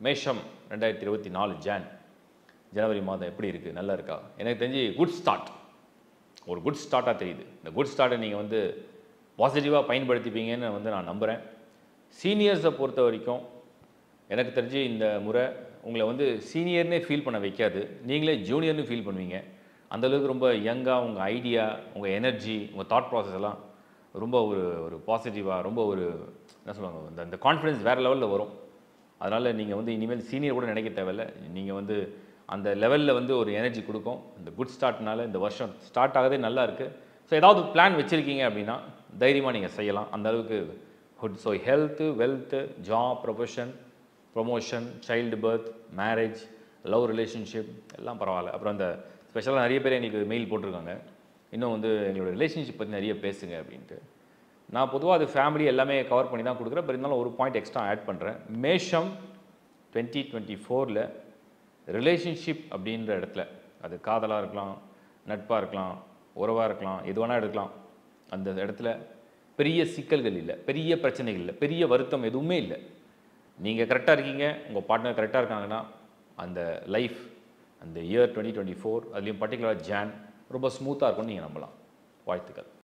மேஷம் ரெண்டாயிரத்தி இருபத்தி நாலு ஜான் ஜனவரி மாதம் எப்படி இருக்குது நல்லா இருக்கா எனக்கு தெரிஞ்சு குட் ஸ்டார்ட் ஒரு குட் ஸ்டார்ட்டாக தெரியுது இந்த குட் ஸ்டார்ட்டை நீங்கள் வந்து பாசிட்டிவாக பயன்படுத்திப்பீங்கன்னு வந்து நான் நம்புகிறேன் சீனியர்ஸை பொறுத்த வரைக்கும் எனக்கு தெரிஞ்சு இந்த முறை உங்களை வந்து சீனியர்னே ஃபீல் பண்ண வைக்காது நீங்களே ஜூனியர்னு ஃபீல் பண்ணுவீங்க அந்த அளவுக்கு ரொம்ப யங்காக உங்கள் ஐடியா உங்கள் எனர்ஜி உங்கள் தாட் ப்ராசஸ் எல்லாம் ரொம்ப ஒரு ஒரு பாசிட்டிவாக ரொம்ப ஒரு என்ன சொல்லுவாங்க இந்த இந்த கான்ஃபிடன்ஸ் வேறு லெவலில் வரும் அதனால் நீங்கள் வந்து இனிமேல் சீனியர் கூட நினைக்க தேவையில்ல நீங்கள் வந்து அந்த லெவலில் வந்து ஒரு எனர்ஜி கொடுக்கும் இந்த குட் ஸ்டார்ட்னால இந்த வருஷம் ஸ்டார்ட் ஆகதே நல்லா இருக்குது ஸோ ஏதாவது பிளான் வச்சுருக்கீங்க அப்படின்னா தைரியமாக நீங்கள் செய்யலாம் அந்த அளவுக்கு good so health wealth job profession promotion child birth marriage love relationship எல்லாம் பரவாயில்ல அப்புறம் அந்த ஸ்பெஷலாக நிறைய பேர் எங்களுக்கு மெயில் போட்டிருக்காங்க இன்னும் வந்து எங்களோட ரிலேஷன்ஷிப் பற்றி நிறைய பேசுங்க அப்படின்ட்டு நான் பொதுவாக அது ஃபேமிலி எல்லாமே கவர் பண்ணி தான் கொடுக்குறேன் பட் இருந்தாலும் ஒரு பாயிண்ட் எக்ஸ்ட்ரா ஆட் பண்ணுறேன் மேஷம் டுவெண்ட்டி டுவெண்ட்டி ஃபோரில் ரிலேஷன்ஷிப் அப்படின்ற இடத்துல அது காதலாக இருக்கலாம் நட்பாக இருக்கலாம் உறவாக இருக்கலாம் எது வேணால் எடுக்கலாம் அந்த இடத்துல பெரிய சிக்கல்கள் இல்லை பெரிய பிரச்சனைகள் இல்லை பெரிய வருத்தம் எதுவுமே இல்லை நீங்கள் கரெக்டாக இருக்கீங்க உங்கள் பார்ட்னர் கரெக்டாக இருக்காங்கன்னா அந்த லைஃப் அந்த இயர் டுவெண்ட்டி டுவெண்ட்டி ஃபோர் அதுலேயும் பர்டிகுலர் ஜான் ரொம்ப ஸ்மூத்தாக இருக்கும்னு நீங்கள் நம்பலாம் வாழ்த்துக்கள்